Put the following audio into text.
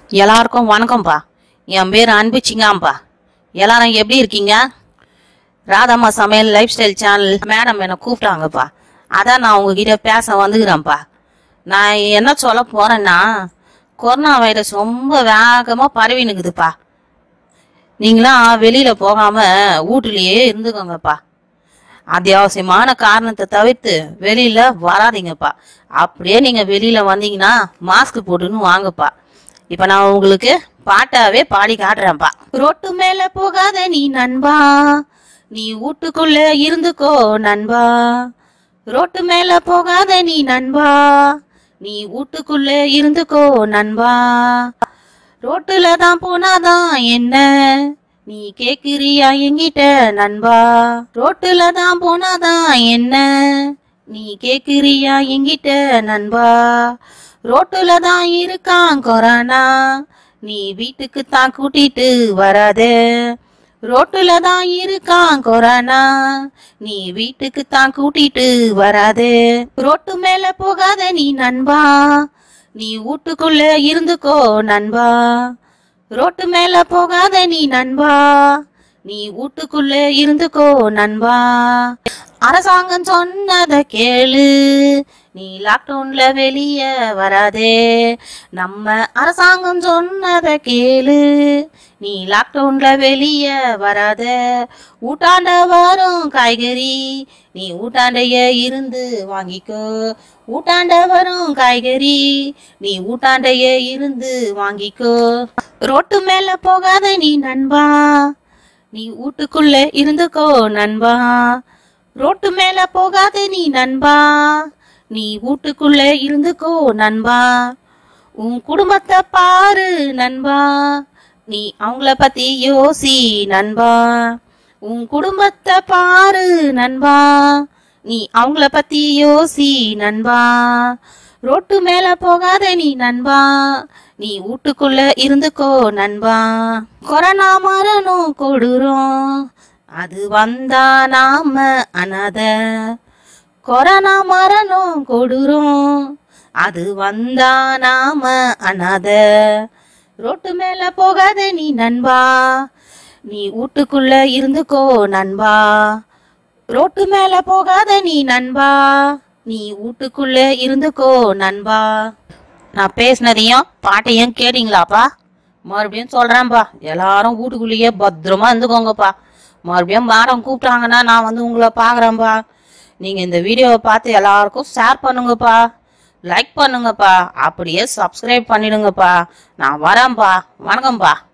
எல்லாருக்கும் வணக்கம்ப்பா என் பேர் அன்புச்சிங்காம்பா எல்லாரும் எப்படி இருக்கீங்க ராதாம்மா சமையல் லைஃப் ஸ்டைல் சேனல் மேடம் என்னை கூப்பிட்டாங்கப்பா அதான் நான் உங்ககிட்ட பேச வந்துக்கிறேன்ப்பா நான் என்ன சொல்ல போறேன்னா கொரோனா வைரஸ் ரொம்ப வேகமாக பரவி நிற்குதுப்பா நீங்களாம் வெளியில போகாம வீட்டுலயே இருந்துக்கோங்கப்பா அத்தியாவசியமான காரணத்தை தவிர்த்து வெளியில வராதீங்கப்பா அப்படியே நீங்க வெளியில வந்தீங்கன்னா மாஸ்க் போட்டுன்னு வாங்கப்பா இப்ப நான் உங்களுக்கு பாட்டாவே பாடி காட்டுறேன்ப்பா ரோட்டு மேல போகாத நீ நண்பா நீ வீட்டுக்குள்ள இருந்துக்கோ நண்பா ரோட்டு மேல போகாத நீ நண்பா நீ வீட்டுக்குள்ள இருந்துக்கோ நண்பா ரோட்டுல தான் போனாதான் என்ன நீ கேக்குறியா என்கிட்ட நண்பா ரோட்டுல தான் போனாதான் என்ன நீ கேக்குறியா என்கிட்ட நண்பா ரோட்டுல தான் இருக்கான் கொரோனா நீ வீட்டுக்கு தான் கூட்டிட்டு வராதே ரோட்டுல தான் இருக்கான் கொரோனா நீ வீட்டுக்கு தான் கூட்டிட்டு வராதே ரோட்டு மேல போகாத நீ நண்பா நீ வீட்டுக்குள்ள இருந்துக்கோ நண்பா ரோட்டு மேல போகாத நீ நண்பா நீ வீட்டுக்குள்ள இருந்துக்கோ நண்பா அரசாங்கம் சொன்னத கேளு நீ லாக்டவுன்ல வெளிய வராதே நம்ம அரசாங்கம் சொன்னத கேளு நீ லாக்டவுன்ல வெளிய வராத ஊட்டாண்ட வரும் காய்கறி நீ ஊட்டாண்டைய இருந்து வாங்கிக்கோ ஊட்டாண்ட வரும் காய்கறி நீ ஊட்டாண்டைய இருந்து வாங்கிக்கோ ரோட்டு மேல போகாத நீ நண்பா நீ வீட்டுக்குள்ள இருந்துக்கோ நண்பா ரோட்டு மேல போகாத நீ நண்பா நீ வீட்டுக்குள்ள இருந்துக்கோ நண்பா உன் குடும்பத்தை பாரு நண்பா நீ அவங்கள பத்தி யோசி நண்பா உன் குடும்பத்தை பாரு நண்பா நீ அவங்கள பத்தி யோசி நண்பா ரோட்டு மேல போகாத நீ நண்பா நீ வீட்டுக்குள்ள இருந்துக்கோ நண்பா கொரோனா மரணம் கொடுறோம் அது வந்தா நாம அனாத கொரோனா மரணம் கொடுறோம் அது வந்தா நாம அனாத ரோட்டு மேல போகாத நீ நண்பா நீ வீட்டுக்குள்ள இருந்துக்கோ நண்பா ரோட்டு மேல போகாத நீ நண்பா நீ வீட்டுக்குள்ள இருந்துக்கோ நண்பா நான் பேசினதையும் பாட்டையும் கேட்டீங்களாப்பா மறுபடியும் சொல்றேன்ப்பா எல்லாரும் வீட்டுக்குள்ளேயே பத்திரமா இருந்துக்கோங்கப்பா மறுபடியும் மேடம் கூப்பிட்டாங்கன்னா நான் வந்து உங்களை பார்க்குறேன்ப்பா நீங்கள் இந்த வீடியோவை பார்த்து எல்லாருக்கும் ஷேர் பண்ணுங்கப்பா லைக் பண்ணுங்கப்பா அப்படியே சப்ஸ்கிரைப் பண்ணிடுங்கப்பா நான் வரேன்ப்பா வணக்கம்ப்பா